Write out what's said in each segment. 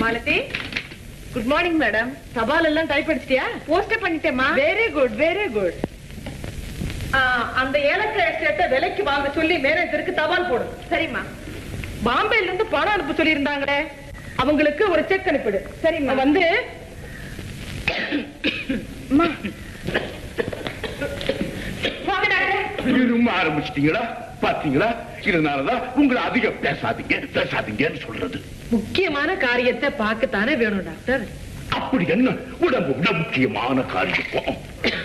Malathi good morning madam தபால் எல்லாம் type அடிச்சிட்டியா போஸ்டர் பண்ணிட்டேமா வெரி குட் வெரி குட் அந்த ஏலக்காய் எஸ்டேட்டை விலைக்கு வாங்க சொல்லி மேனேஜருக்கு தபால் போடு சரிம்மா பாம்பேல இருந்து பணம் அனுப்ப சொல்லி இருந்தாங்களே அவங்களுக்கு ஒரு செக் அனுப்பிடு சரிம்மா. வந்து அம்மா வாங்க டாக்டர் திரும்ப ஆரம்பிச்சிட்டீங்களா பாத்தீங்களா இதனாலதான் உங்களை அதிகம் பேசாதீங்க பேசாதீங்கன்னு சொல்றது முக்கியமான காரியத்தை பார்க்கத்தானே வேணும் டாக்டர் அப்படி என்ன உடம்பு விட முக்கியமான காரியம்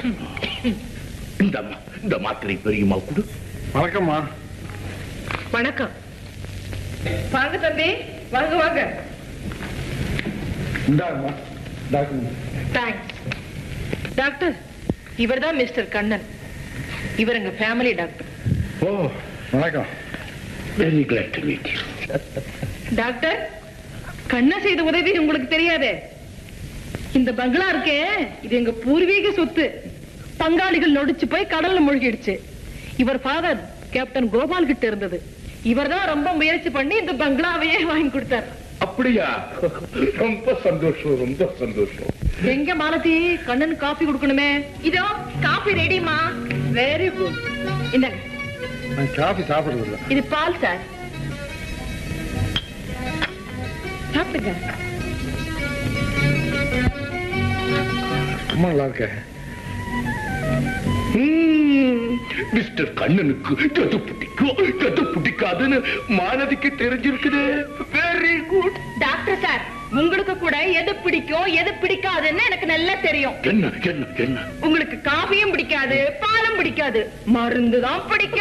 இந்த மா- இந்த மாத்திரை பெரியம்மா கொடு வணக்கம்மா வணக்கம் வாங்க தம்பி வாங்க வாங்க இந்தாங்கம்மா டாக்டர் தேங்க்ஸ் டாக்டர் இவர்தான் மிஸ்டர் கண்ணன் இவர் எங்க ஃபேமிலி டாக்டர் ஓ வணக்கம் very glad to meet you doctor கண்ணா செய்த உதவி உங்களுக்கு தெரியாதே இந்த பங்களா இருக்கே இது எங்க பூர்வீக சொத்து பங்காளிகள் நொடிச்சு போய் கடல்ல மூழ்கிடுச்சு இவர் ஃபாதர் கேப்டன் கோபால் கிட்ட இருந்தது இவர்தான் ரொம்ப முயற்சி பண்ணி இந்த பங்களாவையே வாங்கி கொடுத்தார் அப்படியா ரொம்ப சந்தோஷம் ரொம்ப சந்தோஷம் எங்க மாலதி கண்ணன் காபி கொடுக்கணுமே இதோ காபி ரெடிமா வெரி குட் இந்தாங்க நான் காஃபி சாப்பிடுறது இல்லை இது பால் சார் சாப்பிடுங்க ரொம்ப நல்லா இருக்கேன் ம், மிஸ்டர் கண்ணனுக்கு எது பிடிக்கும் எது பிடிக்காதுன்னு மாலதிக்கு தெரிஞ்சிருக்குது வெரி குட் டாக்டர் சார் உங்களுக்கு கூட எது பிடிக்கும் எது பிடிக்காதுன்னு எனக்கு நல்லா தெரியும் என்ன என்ன என்ன உங்களுக்கு காபியும் பிடிக்காது பாலும் பிடிக்காது மருந்து தான் பிடிக்கும்